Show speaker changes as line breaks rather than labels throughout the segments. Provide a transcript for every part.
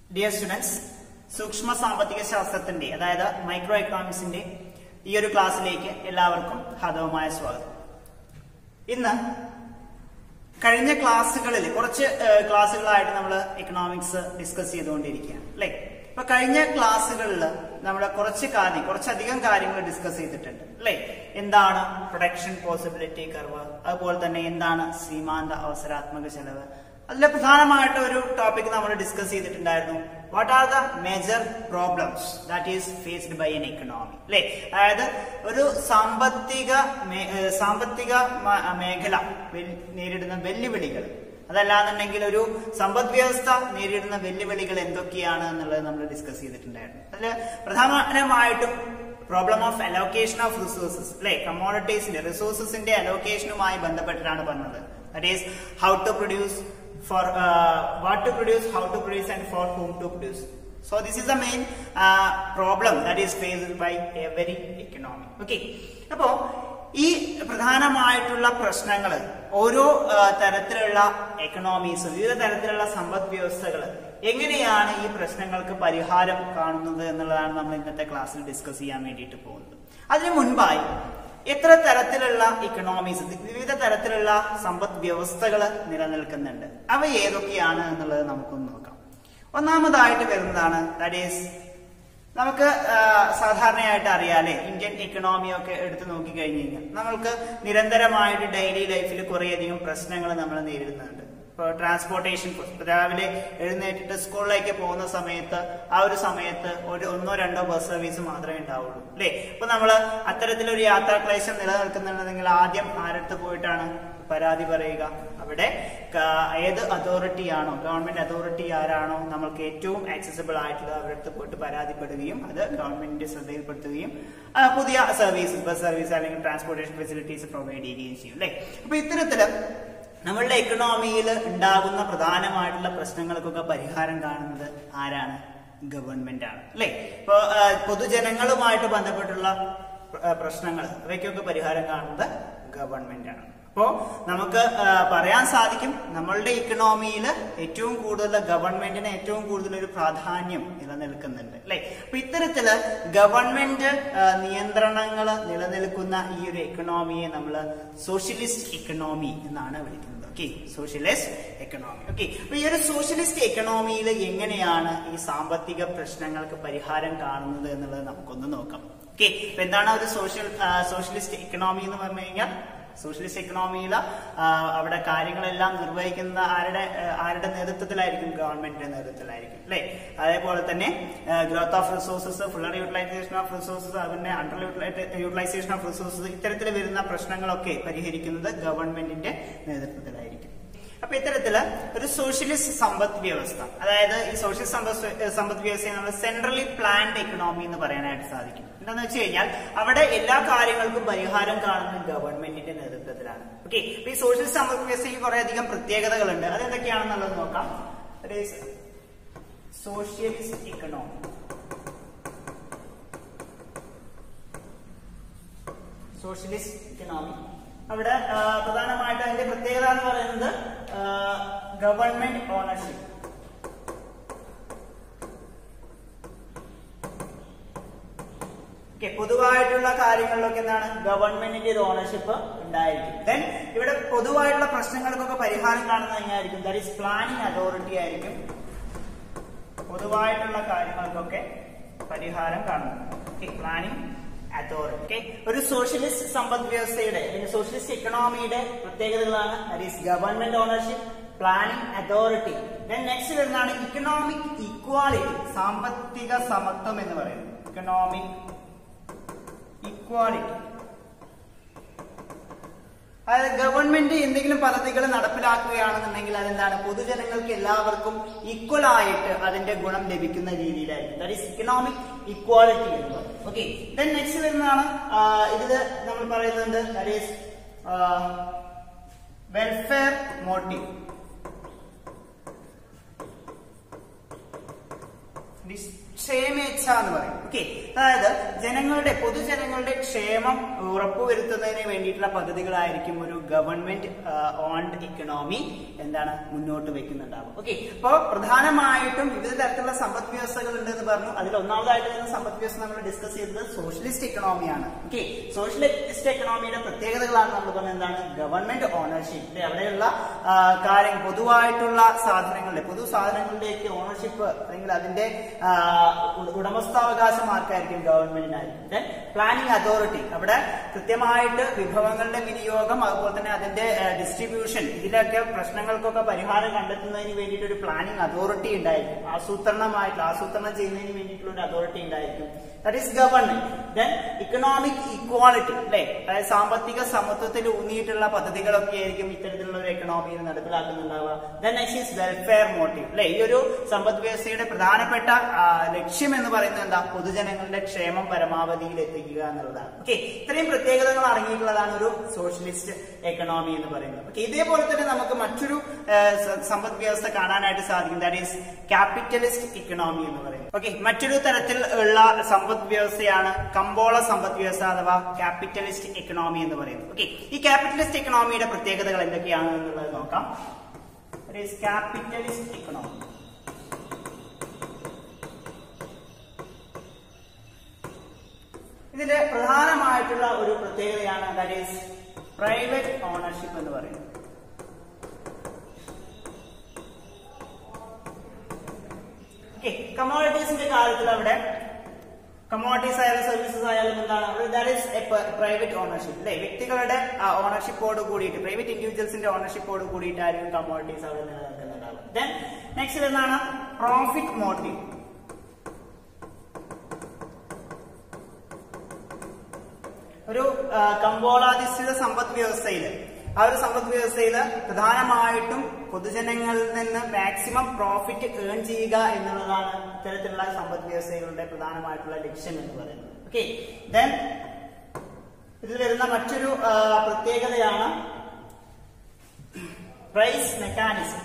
Dear students സൂക്ഷ്മ സാമ്പത്തിക ശാസ്ത്രത്തിന്റെ അതായത് മൈക്രോ എക്കണോമിക്സിന്റെ ഈ ഒരു ക്ലാസ്സിലേക്ക് എല്ലാവർക്കും ഹാർദവമായ സ്വാഗതം ഇന്ന് കഴിഞ്ഞ ക്ലാസ്സുകളിൽ കുറച്ച് ഏഹ്, ക്ലാസ്സുകളായിട്ട് നമ്മൾ എക്കണോമിക്സ് ഡിസ്കസ് ചെയ്തുകൊണ്ടിരിക്കുകയാണ് അല്ലെ ഇപ്പൊ കഴിഞ്ഞ ക്ലാസ്സുകളിൽ നമ്മൾ കുറച്ച് കാര്യം കുറച്ചധികം കാര്യങ്ങൾ ഡിസ്കസ് ചെയ്തിട്ടുണ്ട് അല്ലെ എന്താണ് പ്രൊഡക്ഷൻ പോസിബിലിറ്റി കർവ് അതുപോലെ തന്നെ എന്താണ് സീമാന്ത അവസരാത്മക ചെലവ് അതിൽ പ്രധാനമായിട്ട് ഒരു ടോപ്പിക് നമ്മൾ ഡിസ്കസ് ചെയ്തിട്ടുണ്ടായിരുന്നു what are the major problems that is faced by an economy അല്ലെ അതായത് ഒരു സാമ്പത്തിക മേ- ഏഹ് സാമ്പത്തിക മ- മേഖല വെൽ- നേരിടുന്ന വെല്ലുവിളികൾ അതല്ലാന്നുണ്ടെങ്കിൽ ഒരു സമ്പദ് വ്യവസ്ഥ നേരിടുന്ന വെല്ലുവിളികൾ എന്തൊക്കെയാണ് എന്നുള്ളത് നമ്മൾ ഡിസ്കസ് ചെയ്തിട്ടുണ്ടായിരുന്നു അതിൽ പ്രധാനമായിട്ടും problem of allocation of resources അല്ലെ കമ്മോഡിറ്റീസിന്റെ റിസോഴ്സസിന്റെ അലോക്കേഷനുമായി ബന്ധപ്പെട്ടിട്ടാണ് പറഞ്ഞത് that is how to produce for uh, what to produce, how to produce, and for whom to produce. So this is the main uh, problem that is faced by every economy. Okay. അപ്പോ ഈ പ്രധാനമായിട്ടുള്ള പ്രശ്നങ്ങൾ ഓരോ ആ, തരത്തിലുള്ള എക്കണോമീസും വിവിധ തരത്തിലുള്ള സമ്പദ് വ്യവസ്ഥകൾ എങ്ങനെയാണ് ഈ പ്രശ്നങ്ങൾക്ക് പരിഹാരം കാണുന്നത് എന്നുള്ളതാണ് നമ്മൾ ഇന്നത്തെ ക്ലാസ്സിൽ ഡിസ്കസ് ചെയ്യാൻ വേണ്ടിയിട്ട് പോകുന്നത് അതിനു മുൻപായി എത്ര തരത്തിലുള്ള ഇക്കണോമീസ് വിവിധ തരത്തിലുള്ള സമ്പദ് വ്യവസ്ഥകൾ നിലനിൽക്കുന്നുണ്ട് അവ ഏതൊക്കെയാണ് എന്നുള്ളത് നമുക്കൊന്ന് നോക്കാം ഒന്നാമതായിട്ട് വരുന്നതാണ് ദാറ്റ് ഈസ് നമുക്ക് ആ, സാധാരണയായിട്ട് അറിയാലേ ഇന്ത്യൻ ഇക്കണോമി ഒക്കെ എടുത്തു നോക്കി കഴിഞ്ഞു കഴിഞ്ഞാൽ നമ്മൾക്ക് നിരന്തരമായിട്ട് ഡെയിലി ലൈഫിൽ കുറേയധികം പ്രശ്നങ്ങൾ നമ്മൾ നേരിടുന്നുണ്ട് ഇപ്പോൾ ട്രാൻസ്പോർട്ടേഷൻ രാവിലെ എഴുന്നേറ്റിട്ട് സ്കൂളിലേക്ക് പോകുന്ന സമയത്ത് ആ ഒരു സമയത്ത് ഒരു ഒന്നോ രണ്ടോ ബസ് സർവീസ് മാത്രമേ ഉണ്ടാവുള്ളൂ അല്ലേ ഇപ്പൊ നമ്മൾ അത്തരത്തിലൊരു യാത്രാക്ലേശം നിലനിൽക്കുന്നുണ്ടെങ്കിൽ ആദ്യം ആരടുത്ത് പോയിട്ടാണ് പരാതി പറയുക അവിടെ ക- ഏത് അതോറിറ്റി ആണോ ഗവൺമെന്റ് അതോറിറ്റി ആരാണോ നമ്മൾക്ക് ഏറ്റവും ആക്സസിബിൾ ആയിട്ടുള്ളത് അവരുടെ പോയിട്ട് പരാതിപ്പെടുകയും അത് ഗവൺമെന്റിന്റെ ശ്രദ്ധയിൽപ്പെടുത്തുകയും ആ, പുതിയ സർവീസ് ബസ് സർവീസ് അല്ലെങ്കിൽ ട്രാൻസ്പോർട്ടേഷൻ ഫെസിലിറ്റീസ് പ്രൊവൈഡ് ചെയ്യുകയും ചെയ്യും അല്ലെ അപ്പൊ ഇത്തരത്തില് നമ്മളുടെ എക്കണോമിയിൽ ഉണ്ടാകുന്ന പ്രധാനമായിട്ടുള്ള പ്രശ്നങ്ങൾക്കൊക്കെ പരിഹാരം കാണുന്നത് ആരാണ് ഗവൺമെന്റ് ആണ് അല്ലെ ഇപ്പൊ ആ, പൊതുജനങ്ങളുമായിട്ട് ബന്ധപ്പെട്ടുള്ള പ്ര- പ്രശ്നങ്ങൾ അവയ്ക്കൊക്കെ പരിഹാരം കാണുന്നത് ഗവൺമെന്റ് ആണ് അപ്പോ നമുക്ക് ആ, പറയാൻ സാധിക്കും നമ്മളുടെ ഇക്കണോമിയിൽ ഏറ്റവും കൂടുതൽ ഗവൺമെന്റിന് ഏറ്റവും കൂടുതൽ ഒരു പ്രാധാന്യം നിലനിൽക്കുന്നുണ്ട് അല്ലെ അപ്പൊ ഇത്തരത്തില് ഗവൺമെന്റ് നിയന്ത്രണങ്ങൾ നിലനിൽക്കുന്ന ഈ ഒരു എക്കണോമിയെ നമ്മൾ സോഷ്യലിസ്റ്റ് എക്കണോമി എന്നാണ് വിളിക്കുന്നത് ഓക്കെ സോഷ്യലിസ്റ്റ് എക്കണോമി ഓക്കെ അപ്പൊ ഈ ഒരു സോഷ്യലിസ്റ്റ് എക്കണോമിയിൽ എങ്ങനെയാണ് ഈ സാമ്പത്തിക പ്രശ്നങ്ങൾക്ക് പരിഹാരം കാണുന്നത് എന്നുള്ളത് നമുക്കൊന്ന് നോക്കാം ഓക്കെ അപ്പൊ എന്താണ് ഒരു സോഷ്യൽ സോഷ്യലിസ്റ്റ് എക്കണോമി എന്ന് പറഞ്ഞു കഴിഞ്ഞാൽ സോഷ്യലിസ്റ്റ് എക്കണോമിയിൽ അവിടെ കാര്യങ്ങളെല്ലാം നിർവഹിക്കുന്ന ആരുടെ ആ, ആരുടെ നേതൃത്വത്തിലായിരിക്കും ഗവൺമെന്റിന്റെ നേതൃത്വത്തിലായിരിക്കും അല്ലെ അതേപോലെ തന്നെ growth of resources fuller utilization of resources അതിന്റെ അണ്ടർ യൂട്ടിലൈസേഷൻ ഓഫ് റിസോഴ്സസ് ഇത്തരത്തിൽ വരുന്ന പ്രശ്നങ്ങളൊക്കെ പരിഹരിക്കുന്നത് ഗവൺമെന്റിന്റെ നേതൃത്വത്തിലായിരിക്കും അപ്പൊ ഇത്തരത്തില് ഒരു സോഷ്യലിസ്റ്റ് സമ്പദ് വ്യവസ്ഥ അതായത് ഈ സോഷ്യൽ സമ്പദ് സമ്പദ് വ്യവസ്ഥയെ നമ്മൾ സെൻട്രലി പ്ലാൻഡ് എക്കണോമി എന്ന് പറയാനായിട്ട് സാധിക്കും എന്താന്ന് വെച്ച് കഴിഞ്ഞാൽ അവിടെ എല്ലാ കാര്യങ്ങൾക്കും പരിഹാരം കാണുന്ന ഗവൺമെന്റിന്റെ നേതൃത്വത്തിലാണ് ഓക്കെ അപ്പൊ ഈ സോഷ്യലിസ്റ്റ് സമ്പദ് വ്യവസ്ഥയ്ക്ക് കുറെ അധികം പ്രത്യേകതകളുണ്ട് അതെന്തൊക്കെയാണെന്നുള്ളത് നോക്കാം സോഷ്യലിസ്റ്റ് ഇക്കണോമി സോഷ്യലിസ്റ്റ് ഇക്കണോമി അവിടെ ആ, പ്രധാനമായിട്ട് അതിന്റെ പ്രത്യേകത എന്ന് പറയുന്നത് ഗവൺമെന്റ് ഓണർഷിപ്പ് ഓക്കെ പൊതുവായിട്ടുള്ള കാര്യങ്ങളിലൊക്കെ എന്താണ് ഗവൺമെന്റിന്റെ ഒരു ഓണർഷിപ്പ് ഉണ്ടായിരിക്കും ദെൻ ഇവിടെ പൊതുവായിട്ടുള്ള പ്രശ്നങ്ങൾക്കൊക്കെ പരിഹാരം കാണുന്നത് എങ്ങനെയായിരിക്കും ദാറ്റ് ഈസ് പ്ലാനിങ് അതോറിറ്റി ആയിരിക്കും പൊതുവായിട്ടുള്ള കാര്യങ്ങൾക്കൊക്കെ പരിഹാരം കാണുന്നത് പ്ലാനിങ് അതോറിറ്റി ഓക്കെ ഒരു സോഷ്യലിസ്റ്റ് സമ്പദ് വ്യവസ്ഥയുടെ അല്ലെങ്കിൽ സോഷ്യലിസ്റ്റ് എക്കണോമിയുടെ പ്രത്യേകതകളാണ് that is government ownership planning authority then next വരുന്നതാണ് ഇക്കണോമിക് ഇക്വാളിറ്റി സാമ്പത്തിക സമത്വം എന്ന് പറയുന്നത് ഇക്കണോമിക് ഇക്വാളിറ്റി അതായത് ഗവൺമെന്റ് എന്തെങ്കിലും പദ്ധതികൾ നടപ്പിലാക്കുകയാണെന്നുണ്ടെങ്കിൽ അതെന്താണ് പൊതുജനങ്ങൾക്ക് എല്ലാവർക്കും ഈക്വൽ ആയിട്ട് അതിന്റെ ഗുണം ലഭിക്കുന്ന രീതിയിലായിരിക്കും ദാറ്റ് ഈസ് ഇക്കണോമിക് ഇക്വാലിറ്റി എന്ന് പറയും ഓക്കെ ദെൻ നെക്സ്റ്റ് വരുന്നതാണ് ആ, ഇതില് നമ്മൾ പറയുന്നുണ്ട് ദാറ്റ് ഈസ് വെൽഫെയർ മോട്ടീവ് ക്ഷേമേച്ഛ എന്ന് പറയും ഓക്കെ അതായത് ജനങ്ങളുടെ പൊതുജനങ്ങളുടെ ക്ഷേമം ഉറപ്പുവരുത്തുന്നതിന് വേണ്ടിയിട്ടുള്ള പദ്ധതികളായിരിക്കും ഒരു ഗവൺമെന്റ് ഓൺഡ് ഇക്കണോമി എന്താണ് മുന്നോട്ട് വെക്കുന്നുണ്ടാവും ഓക്കെ അപ്പോൾ പ്രധാനമായിട്ടും വിവിധ തരത്തിലുള്ള സമ്പദ് വ്യവസ്ഥകൾ ഉണ്ട് എന്ന് പറഞ്ഞു അതിൽ ഒന്നാമതായിട്ട് വരുന്ന സമ്പദ് വ്യവസ്ഥ നമ്മൾ ഡിസ്കസ് ചെയ്തത് സോഷ്യലിസ്റ്റ് ഇക്കണോമിയാണ് ഓക്കെ സോഷ്യലിസ്റ്റ് ഇക്കണോമിയുടെ പ്രത്യേകതകളാണ് നമ്മൾ പറഞ്ഞത് എന്താണ് ഗവൺമെന്റ് ഓണർഷിപ്പ് അവിടെയുള്ള ആ, കാര്യം പൊതുവായിട്ടുള്ള സാധനങ്ങളുടെ പൊതു സാധനങ്ങളുടെയൊക്കെ ഓണർഷിപ്പ് അല്ലെങ്കിൽ അതിന്റെ ആ, ഉ- ഉടമസ്ഥാവകാശം ആർക്കായിരിക്കും ഗവൺമെന്റിനായിരിക്കും പ്ലാനിംഗ് അതോറിറ്റി അവിടെ കൃത്യമായിട്ട് വിഭവങ്ങളുടെ വിനിയോഗം അതുപോലെ തന്നെ അതിന്റെ ഡിസ്ട്രിബ്യൂഷൻ ഇതിലൊക്കെ പ്രശ്നങ്ങൾക്കൊക്കെ പരിഹാരം കണ്ടെത്തുന്നതിന് വേണ്ടിയിട്ട് ഒരു പ്ലാനിംഗ് അതോറിറ്റി ഉണ്ടായിരിക്കും ആസൂത്രണമായിട്ടുള്ള ആസൂത്രണം ചെയ്യുന്നതിന് വേണ്ടിയിട്ടുള്ള ഒരു അതോറിറ്റി ഉണ്ടായിരിക്കും that is government then economic equality അല്ലെ അതായത് സാമ്പത്തിക സമത്വത്തിൽ ഊന്നിയിട്ടുള്ള പദ്ധതികളൊക്കെ ആയിരിക്കും ഇത്തരത്തിലുള്ള ഒരു എക്കണോമിയിൽ നടപ്പിലാക്കുന്നുണ്ടാവുക then next is welfare motive അല്ലെ ഈ ഒരു സമ്പദ് വ്യവസ്ഥയുടെ പ്രധാനപ്പെട്ട ആ, ലക്ഷ്യം എന്ന് പറയുന്നത് എന്താ പൊതുജനങ്ങളുടെ ക്ഷേമം പരമാവധിയിൽ എത്തിക്കുക എന്നുള്ളതാണ് ഓക്കെ ഇത്രയും പ്രത്യേകതകൾ അടങ്ങിയിട്ടുള്ളതാണ് ഒരു സോഷ്യലിസ്റ്റ് എക്കണോമി എന്ന് പറയുന്നത് ഓക്കെ ഇതേപോലെ തന്നെ നമുക്ക് മറ്റൊരു ആ, സ- സമ്പദ് വ്യവസ്ഥ കാണാനായിട്ട് സാധിക്കും ദാറ്റ് ഈസ് ക്യാപിറ്റലിസ്റ്റ് ഇക്കണോമി എന്ന് പറയുന്നത് ഓക്കെ മറ്റൊരു തരത്തിൽ ഉള്ള സമ്പദ് വ്യവസ്ഥയാണ് കമ്പോള സമ്പദ് വ്യവസ്ഥ അഥവാ ക്യാപിറ്റലിസ്റ്റ് എക്കണോമി എന്ന് പറയുന്നത് ഓക്കെ ഈ ക്യാപിറ്റലിസ്റ്റ് എക്കണോമിയുടെ പ്രത്യേകതകൾ എന്തൊക്കെയാണ് എന്നുള്ളത് നോക്കാം ക്യാപിറ്റലിസ്റ്റ് എക്കണോമി ഇതിന്റെ പ്രധാനമായിട്ടുള്ള ഒരു പ്രത്യേകതയാണ് ദാറ്റ് ഈസ് പ്രൈവറ്റ് ഓണർഷിപ്പ് എന്ന് പറയുന്നത് ഓക്കെ കമോഡിറ്റീസിന്റെ കാര്യത്തിൽ അവിടെ കമോഡിറ്റീസ് ആയാലും സർവീസസ് ആയാലും എന്താണ് that is a private ownership അല്ലെ വ്യക്തികളുടെ ഓണർഷിപ്പോട് കൂടിയിട്ട് പ്രൈവറ്റ് ഇൻഡിവിജ്വൽസിന്റെ ഓണർഷിപ്പോട് കൂടിയിട്ടായിരിക്കും കമോഡിറ്റീസ് അവിടെ നിലനിൽക്കുന്നുണ്ടാവും ദെൻ നെക്സ്റ്റ് എന്താണ് പ്രോഫിറ്റ് മോട്ടീവ് ഒരു ആ, കമ്പോളാധിഷ്ഠിത സമ്പദ് വ്യവസ്ഥയിൽ ആ ഒരു സമ്പദ് വ്യവസ്ഥയിൽ പ്രധാനമായിട്ടും പൊതുജനങ്ങളിൽ നിന്ന് മാക്സിമം പ്രോഫിറ്റ് ഏൺ ചെയ്യുക എന്നുള്ളതാണ് ഇത്തരത്തിലുള്ള സമ്പദ് വ്യവസ്ഥകളുടെ പ്രധാനമായിട്ടുള്ള ലക്ഷ്യം എന്ന് പറയുന്നത് ഓക്കെ ദെൻ ഇതിൽ വരുന്ന മറ്റൊരു ആ, പ്രത്യേകതയാണ് പ്രൈസ് മെക്കാനിസം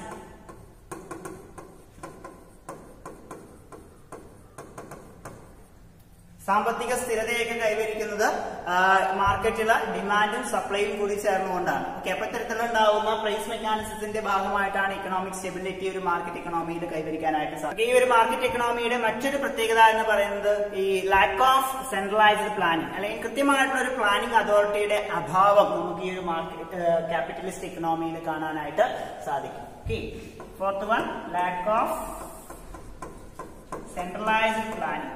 സാമ്പത്തിക സ്ഥിരതയൊക്കെ കൈവരിക്കുന്നത് ആ, മാർക്കറ്റിലെ ഡിമാൻഡും സപ്ലൈയും കൂടി ചേർന്നുകൊണ്ടാണ് ഓക്കെ അപ്പൊ ഇത്തരത്തിലുണ്ടാവുന്ന പ്രൈസ് മെക്കാനിസത്തിന്റെ ഭാഗമായിട്ടാണ് ഇക്കണോമിക് സ്റ്റെബിലിറ്റി ഒരു മാർക്കറ്റ് ഇക്കണോമിയിൽ കൈവരിക്കാനായിട്ട് സാധിക്കും ഈ ഒരു മാർക്കറ്റ് ഇക്കണോമിയുടെ മറ്റൊരു പ്രത്യേകത എന്ന് പറയുന്നത് ഈ ലാക്ക് ഓഫ് സെൻട്രലൈസ്ഡ് പ്ലാനിങ് അല്ലെങ്കിൽ കൃത്യമായിട്ടുള്ള ഒരു പ്ലാനിങ് അതോറിറ്റിയുടെ അഭാവം നമുക്ക് ഈ ഒരു മാർക്കറ്റ് ക്യാപിറ്റലിസ്റ്റ് ഇക്കണോമിയിൽ കാണാനായിട്ട് സാധിക്കും okay fourth one lack of centralized planning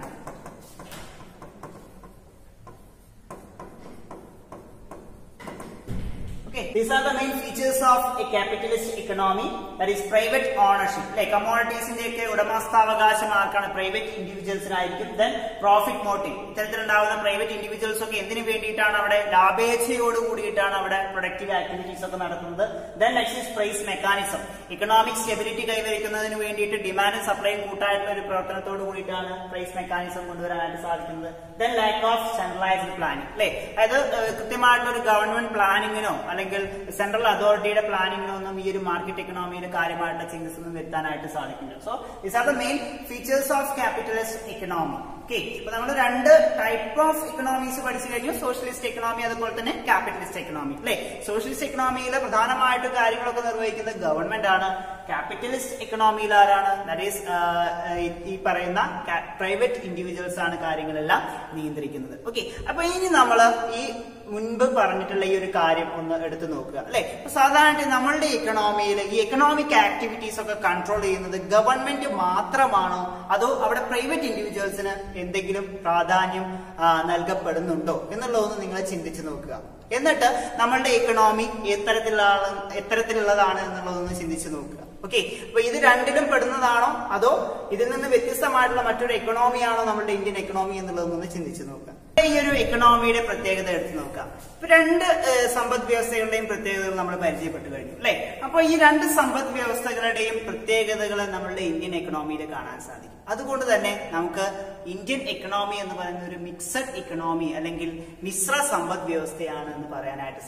Okay, these are the main features of a capitalist economy that is private ownership. അല്ലെ കമോഡിറ്റീസിന്റെ ഒക്കെ ഉടമസ്ഥാവകാശം ആർക്കാണ് പ്രൈവറ്റ് ഇൻഡിവിജ്വൽസിനായിരിക്കും ദെൻ പ്രോഫിറ്റ് മോട്ടീവ് ഇത്തരത്തിലുണ്ടാവുന്ന പ്രൈവറ്റ് ഇൻഡിവിജ്വൽസ് ഒക്കെ എന്തിനു വേണ്ടിയിട്ടാണ് അവിടെ ലാഭേച്ഛയോട് കൂടിയിട്ടാണ് അവിടെ പ്രൊഡക്റ്റീവ് ആക്ടിവിറ്റീസ് ഒക്കെ നടത്തുന്നത് then next is price mechanism economic stability കൈവരിക്കുന്നതിന് വേണ്ടിയിട്ട് ഡിമാൻഡും സപ്ലൈയും കൂട്ടായിട്ടുള്ള ഒരു പ്രവർത്തനത്തോട് കൂടിയിട്ടാണ് പ്രൈസ് മെക്കാനിസം കൊണ്ടുവരാനായിട്ട് സാധിക്കുന്നത് then lack of centralized planning അല്ലെ അതായത് ഏഹ്, കൃത്യമായിട്ടുള്ള ഒരു ഗവൺമെന്റ് പ്ലാനിങ്ങിനോ അല്ലെങ്കിൽ സെൻട്രൽ അതോറിറ്റിയുടെ പ്ലാനിങ്ങിനോ ഒന്നും ഈ ഒരു മാർക്കറ്റ് എക്കണോമിയിൽ കാര്യമായിട്ടുള്ള ചേഞ്ചസ് ഒന്നും വരുത്താനായിട്ട് സാധിക്കില്ല so these are the main features of capitalist economy okay അപ്പൊ നമ്മൾ രണ്ട് ടൈപ്പ് ഓഫ് ഇക്കണോമീസ് പഠിച്ചു കഴിഞ്ഞു സോഷ്യലിസ്റ്റ് എക്കണോമി അതുപോലെ തന്നെ ക്യാപിറ്റലിസ്റ്റ് എക്കണോമി അല്ലെ സോഷ്യലിസ്റ്റ് എക്കണോമിയിൽ പ്രധാനമായിട്ട് കാര്യങ്ങളൊക്കെ നിർവഹിക്കുന്നത് ഗവൺമെന്റ് ആണ് ക്യാപിറ്റലിസ്റ്റ് എക്കണോമിയിൽ ആരാണ് ദാറ്റ് ഈസ് ഈ പറയുന്ന പ്രൈവറ്റ് ഇൻഡിവിജ്വൽസ് ആണ് കാര്യങ്ങളെല്ലാം നിയന്ത്രിക്കുന്നത് ഓക്കെ അപ്പൊ ഇനി നമ്മൾ ഈ മുൻപ് പറഞ്ഞിട്ടുള്ള ഈ ഒരു കാര്യം ഒന്ന് എടുത്തു നോക്കുക അല്ലെ അപ്പൊ സാധാരണ നമ്മളുടെ ഇക്കണോമിയിൽ ഈ എക്കണോമിക് ആക്ടിവിറ്റീസ് ഒക്കെ കൺട്രോൾ ചെയ്യുന്നത് ഗവൺമെന്റ് മാത്രമാണോ അതോ അവിടെ പ്രൈവറ്റ് ഇൻഡിവിജ്വൽസിന് എന്തെങ്കിലും പ്രാധാന്യം ആ, നൽകപ്പെടുന്നുണ്ടോ എന്നുള്ളതൊന്ന് നിങ്ങൾ ചിന്തിച്ചു നോക്കുക എന്നിട്ട് നമ്മളുടെ ഇക്കണോമി എത്തരത്തിലുള്ള എത്തരത്തിലുള്ളതാണ് എന്നുള്ളതൊന്ന് ചിന്തിച്ചു നോക്കുക ഓക്കെ അപ്പൊ ഇത് രണ്ടിലും പെടുന്നതാണോ അതോ ഇതിൽ നിന്ന് വ്യത്യസ്തമായിട്ടുള്ള മറ്റൊരു എക്കണോമിയാണോ നമ്മുടെ ഇന്ത്യൻ എക്കണോമി എന്നുള്ളതൊന്ന് ചിന്തിച്ചു നോക്കുക ഈ ഒരു എക്കണോമിയുടെ പ്രത്യേകത എടുത്തു നോക്കാം ഇപ്പൊ രണ്ട് ഏഹ്, സമ്പദ് വ്യവസ്ഥകളുടെയും പ്രത്യേകതകൾ നമ്മൾ പരിചയപ്പെട്ടു കഴിഞ്ഞു അല്ലെ അപ്പൊ ഈ രണ്ട് സമ്പദ് വ്യവസ്ഥകളുടെയും പ്രത്യേകതകൾ നമ്മളുടെ ഇന്ത്യൻ എക്കണോമിയിൽ കാണാൻ സാധിക്കും അതുകൊണ്ട് തന്നെ നമുക്ക് ഇന്ത്യൻ എക്കണോമി എന്ന് പറയുന്ന ഒരു മിക്സഡ് എക്കണോമി അല്ലെങ്കിൽ മിശ്ര സമ്പദ് വ്യവസ്ഥയാണ് എന്ന് പറയാനായിട്ട് സാധിക്കും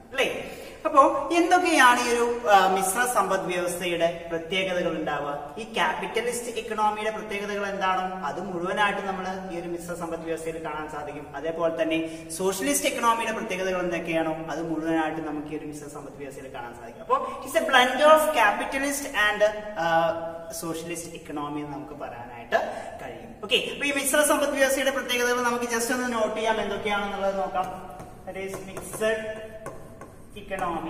അല്ലേ അപ്പോ എന്തൊക്കെയാണ് ഈ ഒരു ആ, മിശ്ര സമ്പദ് വ്യവസ്ഥയുടെ പ്രത്യേകതകൾ ഉണ്ടാവുക ഈ ക്യാപിറ്റലിസ്റ്റ് ഇക്കണോമിയുടെ പ്രത്യേകതകൾ എന്താണോ അത് മുഴുവനായിട്ട് നമ്മൾ ഈ ഒരു മിശ്ര സമ്പദ് വ്യവസ്ഥയിൽ കാണാൻ സാധിക്കും അതേപോലെ തന്നെ സോഷ്യലിസ്റ്റ് ഇക്കണോമിയുടെ പ്രത്യേകതകൾ എന്തൊക്കെയാണോ അത് മുഴുവനായിട്ട് നമുക്ക് ഈ ഒരു മിശ്ര സമ്പദ് വ്യവസ്ഥയിൽ കാണാൻ സാധിക്കും അപ്പോൾ it's a blend of capitalist and socialist economy എന്ന് നമുക്ക് പറയാനായിട്ട് കഴിയും ഓക്കെ അപ്പൊ ഈ മിശ്ര സമ്പദ് വ്യവസ്ഥയുടെ പ്രത്യേകതകൾ നമുക്ക് ജസ്റ്റ് ഒന്ന് നോട്ട് ചെയ്യാം എന്തൊക്കെയാണെന്നുള്ളത് നോക്കാം മിക്സഡ് ഇക്കണോമി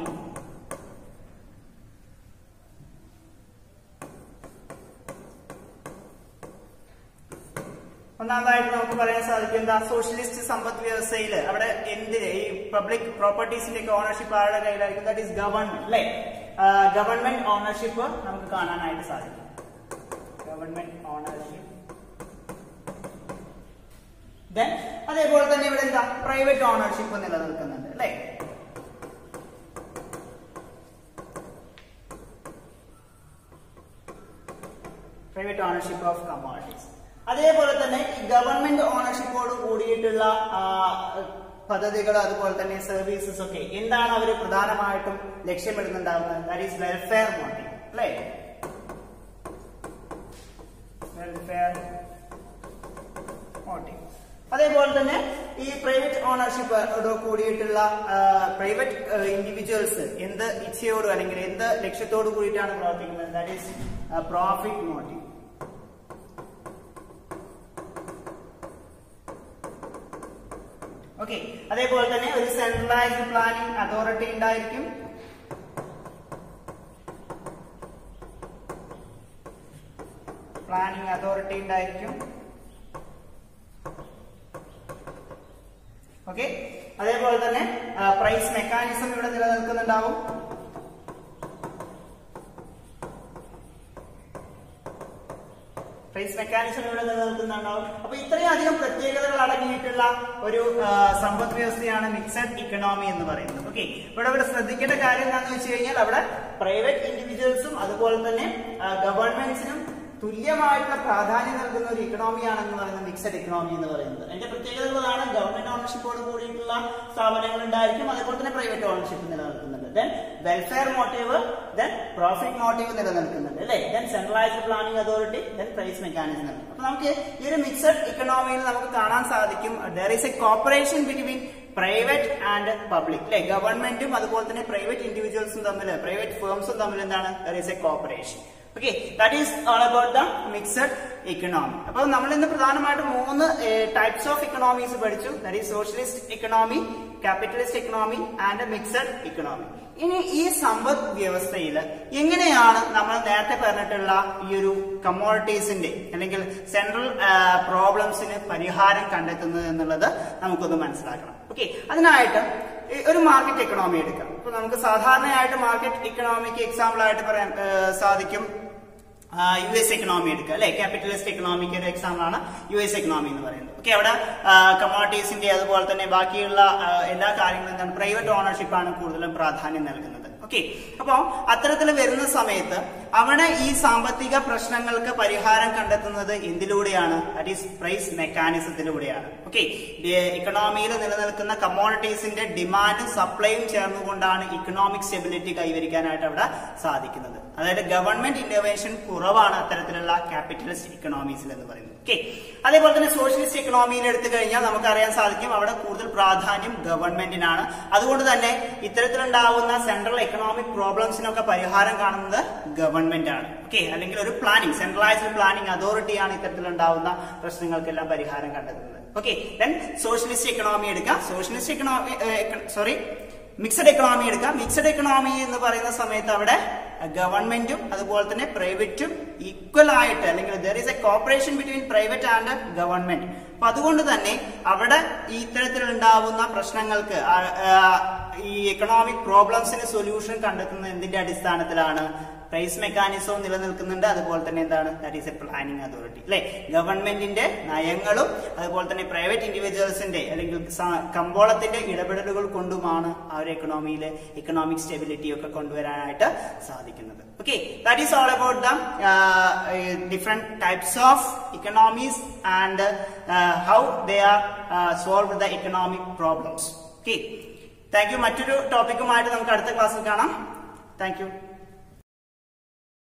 ഒന്നാമതായിട്ട് നമുക്ക് പറയാൻ സാധിക്കും എന്താ സോഷ്യലിസ്റ്റ് സമ്പദ് വ്യവസ്ഥയിൽ അവിടെ എന്തിന് ഈ പബ്ലിക് പ്രോപ്പർട്ടീസിന്റെ ഒക്കെ ഓണർഷിപ്പ് ആരുടെ കയ്യിലായിരിക്കും ദാറ്റ് ഈസ് ഗവൺമെന്റ് അല്ലെ ഗവൺമെന്റ് ഓണർഷിപ്പ് നമുക്ക് കാണാനായിട്ട് സാധിക്കും ഗവൺമെന്റ് ഓണർഷിപ്പ് ദെൻ അതേപോലെ തന്നെ ഇവിടെ എന്താ പ്രൈവറ്റ് ഓണർഷിപ്പ് നിലനിൽക്കുന്നുണ്ട് അല്ലെ പ്രൈവറ്റ് ഓണർഷിപ്പ് ഓഫ് കമ്മോഡിറ്റീസ് അതേപോലെ തന്നെ ഈ ഗവൺമെന്റ് ഓണർഷിപ്പോട് കൂടിയിട്ടുള്ള ആ, പദ്ധതികൾ അതുപോലെ തന്നെ സർവീസസ് ഒക്കെ എന്താണ് അവർ പ്രധാനമായിട്ടും ലക്ഷ്യമിടുന്നുണ്ടാവുന്നത് ദാറ്റ് ഈസ് വെൽഫെയർ മോട്ടീവ് അല്ലേ വെൽഫെയർ മോട്ടീവ് അതേപോലെ തന്നെ ഈ പ്രൈവറ്റ് ഓണർഷിപ്പ് കൂടിയിട്ടുള്ള പ്രൈവറ്റ് ഇൻഡിവിജ്വൽസ് എന്ത് ഇച്ഛയോട് അല്ലെങ്കിൽ എന്ത് ലക്ഷ്യത്തോട് കൂടിയിട്ടാണ് പ്രവർത്തിക്കുന്നത് that is profit motive okay അതേപോലെ തന്നെ ഒരു സെൻട്രലൈസ്ഡ് പ്ലാനിംഗ് അതോറിറ്റി ഉണ്ടായിരിക്കും പ്ലാനിംഗ് അതോറിറ്റി ഉണ്ടായിരിക്കും ഓക്കെ അതേപോലെ തന്നെ പ്രൈസ് മെക്കാനിസം ഇവിടെ നിലനിൽക്കുന്നുണ്ടാവും പ്രൈസ് മെക്കാനിസം ഇവിടെ നിലനിൽക്കുന്നുണ്ടാവും അപ്പൊ ഇത്രയും അധികം പ്രത്യേകതകൾ അടങ്ങിയിട്ടുള്ള ഒരു ആ, സമ്പദ് വ്യവസ്ഥയാണ് മിക്സഡ് ഇക്കണോമി എന്ന് പറയുന്നത് ഓക്കെ ഇവിടെ ഇവിടെ ശ്രദ്ധിക്കേണ്ട കാര്യം എന്താണെന്ന് വെച്ച് കഴിഞ്ഞാൽ അവിടെ പ്രൈവറ്റ് ഇൻഡിവിജ്വൽസും അതുപോലെ തന്നെ ഗവൺമെന്റ്സിനും തുല്യമായിട്ടുള്ള പ്രാധാന്യം നൽകുന്ന ഒരു ഇക്കണോമിയാണെന്ന് പറയുന്നത് മിക്സഡ് ഇക്കണോമി എന്ന് പറയുന്നത് അതിന്റെ പ്രത്യേകതകളാണ് ഗവൺമെന്റ് ഓണർഷിപ്പോട് കൂടിയിട്ടുള്ള സ്ഥാപനങ്ങൾ ഉണ്ടായിരിക്കും അതുപോലെ തന്നെ പ്രൈവറ്റ് ഓണർഷിപ്പ് നിലനിൽക്കുന്നുണ്ട് then welfare motive then profit motive നിലനിൽക്കുന്നുണ്ട് അല്ലേ then centralized planning authority then price mechanism അപ്പൊ നമുക്ക് ഈ ഒരു മിക്സഡ് ഇക്കണോമിയിൽ നമുക്ക് കാണാൻ സാധിക്കും there is a cooperation between private and public അല്ലെ ഗവൺമെന്റും അതുപോലെ തന്നെ പ്രൈവറ്റ് ഇൻഡിവിജ്വൽസും തമ്മിൽ പ്രൈവറ്റ് ഫേംസും തമ്മിൽ എന്താണ് there is a cooperation okay that is all about the mixed economy അപ്പൊ നമ്മൾ ഇന്ന് പ്രധാനമായിട്ടും മൂന്ന് ടൈപ്സ് ഓഫ് ഇക്കണോമീസ് പഠിച്ചു that is socialist economy capitalist economy and mixed economy ഇനി ഈ സമ്പദ് വ്യവസ്ഥയിൽ എങ്ങനെയാണ് നമ്മൾ നേരത്തെ പറഞ്ഞിട്ടുള്ള ഈ ഒരു കമ്മോഡിറ്റീസിന്റെ അല്ലെങ്കിൽ സെൻട്രൽ പ്രോബ്ലംസിന് പരിഹാരം കണ്ടെത്തുന്നത് എന്നുള്ളത് നമുക്കൊന്ന് മനസ്സിലാക്കണം ഓക്കെ അതിനായിട്ട് ഈ ഒരു മാർക്കറ്റ് എക്കണോമി എടുക്കാം ഇപ്പൊ നമുക്ക് സാധാരണയായിട്ട് മാർക്കറ്റ് ഇക്കണോമിക്ക് എക്സാമ്പിൾ ആയിട്ട് പറയാൻ ആ, സാധിക്കും യു എസ് എക്കണോമി എടുക്കുക അല്ലെ ക്യാപിറ്റലിസ്റ്റ് എക്കണോമിക്ക് ഒരു എക്സാമ്പിൾ ആണ് യു എസ് എക്കണോമി എന്ന് പറയുന്നത് ഓക്കെ അവിടെ കമ്മോഡിറ്റീസിന്റെ അതുപോലെ തന്നെ ബാക്കിയുള്ള ആ, എല്ലാ കാര്യങ്ങളും എന്താണ് പ്രൈവറ്റ് ഓണർഷിപ്പ് ആണ് കൂടുതലും പ്രാധാന്യം നൽകുന്നത് ഓക്കെ അപ്പോ അത്തരത്തിൽ വരുന്ന സമയത്ത് അവിടെ ഈ സാമ്പത്തിക പ്രശ്നങ്ങൾക്ക് പരിഹാരം കണ്ടെത്തുന്നത് എന്തിലൂടെയാണ് ദാറ്റ് ഈസ് പ്രൈസ് മെക്കാനിസത്തിലൂടെയാണ് ഓക്കെ ഇക്കണോമിയിൽ നിലനിൽക്കുന്ന കമ്മോഡിറ്റീസിന്റെ ഡിമാൻഡും സപ്ലൈയും ചേർന്നുകൊണ്ടാണ് ഇക്കണോമിക് സ്റ്റെബിലിറ്റി കൈവരിക്കാനായിട്ട് അവിടെ സാധിക്കുന്നത് അതായത് ഗവൺമെന്റ് ഇന്റർവെൻഷൻ കുറവാണ് അത്തരത്തിലുള്ള ക്യാപിറ്റലിസ്റ്റ് ഇക്കണോമീസിൽ എന്ന് പറയുന്നത് ഓക്കെ അതേപോലെ തന്നെ സോഷ്യലിസ്റ്റ് ഇക്കണോമിയിൽ എടുത്തു കഴിഞ്ഞാൽ നമുക്കറിയാൻ സാധിക്കും അവിടെ കൂടുതൽ പ്രാധാന്യം ഗവൺമെന്റിനാണ് അതുകൊണ്ട് തന്നെ ഇത്തരത്തിലുണ്ടാവുന്ന സെൻട്രൽ എക്കണോമിക് പ്രോബ്ലംസിനൊക്കെ പരിഹാരം കാണുന്നത് ഗവൺമെന്റ് ആണ് ഓക്കെ അല്ലെങ്കിൽ ഒരു പ്ലാനിംഗ് സെൻട്രലൈസ്ഡ് പ്ലാനിംഗ് അതോറിറ്റിയാണ് ഇത്തരത്തിലുണ്ടാവുന്ന പ്രശ്നങ്ങൾക്കെല്ലാം പരിഹാരം കണ്ടെത്തുന്നത് ഓക്കെ ദെൻ സോഷ്യലിസ്റ്റ് എക്കണോമി എടുക്കാം socialist economy sorry mixed economy എടുക്കാം മിക്സഡ് എക്കണോമി എന്ന് പറയുന്ന സമയത്ത് അവിടെ ഗവൺമെന്റും അതുപോലെ തന്നെ പ്രൈവറ്റും ഈക്വൽ ആയിട്ട് അല്ലെങ്കിൽ there is a cooperation between private and government അപ്പൊ അതുകൊണ്ട് തന്നെ അവിടെ ഈ ഇത്തരത്തിൽ ഉണ്ടാവുന്ന പ്രശ്നങ്ങൾക്ക് ആ, ആ, ഈ എക്കണോമിക് പ്രോബ്ലംസിന് സൊല്യൂഷൻ കണ്ടെത്തുന്നത് എന്തിന്റെ അടിസ്ഥാനത്തിലാണ് പ്രൈസ് മെക്കാനിസവും നിലനിൽക്കുന്നുണ്ട് അതുപോലെ തന്നെ എന്താണ് that is a planning authority അല്ലെ ഗവൺമെന്റിന്റെ നയങ്ങളും അതുപോലെ തന്നെ പ്രൈവറ്റ് ഇൻഡിവിജ്വൽസിന്റെ അല്ലെങ്കിൽ സ- കമ്പോളത്തിന്റെ ഇടപെടലുകൾ കൊണ്ടുമാണ് ആ ഒരു എക്കണോമിയിലെ ഇക്കണോമിക് സ്റ്റെബിലിറ്റി ഒക്കെ കൊണ്ടുവരാനായിട്ട് സാധിക്കുന്നത് okay that is all about the different types of economies and how they are solve the economic problems okay thank you മറ്റൊരു ടോപ്പിക്കുമായിട്ട് നമുക്ക് അടുത്ത ക്ലാസ്സിൽ കാണാം താങ്ക് യു